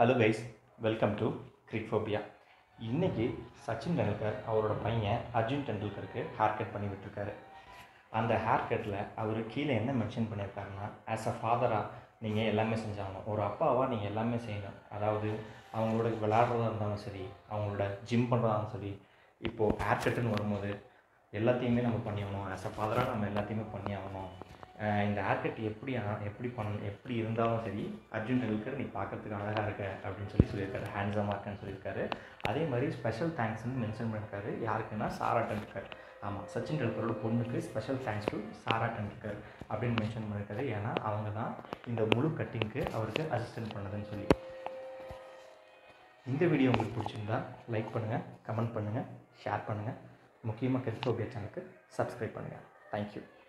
hello guys welcome to Cricphobia இன்னைக்கு சச்சின் டெண்டுல்கர் அவரோட பையன் அர்ஜுன் டெண்டுல்கருக்கு ஹேர் கட் பண்ணி விட்டுருக்காரு அந்த ஹேர் கட்டில் அவர் கீழே என்ன மென்ஷன் பண்ணியிருக்காருன்னா ஆஸ் அ ஃபாதராக நீங்கள் எல்லாமே செஞ்சாகணும் ஒரு அப்பாவாக நீங்கள் எல்லாமே செய்யணும் அதாவது அவங்களோட விளையாடுறதா இருந்தாலும் சரி அவங்களோட ஜிம் பண்ணுறதா இருந்தாலும் சரி இப்போது ஹேர் கட்டுன்னு வரும்போது எல்லாத்தையுமே நம்ம பண்ணி ஆகணும் ஆஸ் அ ஃபாதராக நம்ம எல்லாத்தையுமே பண்ணி ஆகணும் அஹ் இந்த ஹேர் கட் எப்படி ஆ- எப்படி பண்ண எப்படி இருந்தாலும் சரி அர்ஜுன் டெண்டுல்கர் நீ பார்க்கறதுக்கு அழகாக இருக்க அப்படின்னு சொல்லி சொல்லியிருக்காரு ஹேண்ட்ஸமாக இருக்கேன்னு சொல்லியிருக்காரு அதே மாதிரி ஸ்பெஷல் தேங்க்ஸ்னு மென்ஷன் பண்ணியிருக்காரு யாருக்குன்னா சாரா டெண்டுல்கர் ஆமாம் சச்சின் டெண்டுல்கரோட பொண்ணுக்கு special thanks to Sara Tendulkar அப்படின்னு மென்ஷன் பண்ணியிருக்காரு ஏன்னா அவங்க தான் இந்த முழு கட்டிங்க்கு அவருக்கு அசிஸ்டன்ட் பண்ணதுன்னு சொல்லி இந்த வீடியோ உங்களுக்கு பிடிச்சிருந்தா லைக் பண்ணுங்கள் கமெண்ட் பண்ணுங்கள் ஷேர் பண்ணுங்கள் முக்கியமாக கெஸ்டோபியா சேனலுக்கு சப்ஸ்கிரைப் பண்ணுங்கள் தேங்க்யூ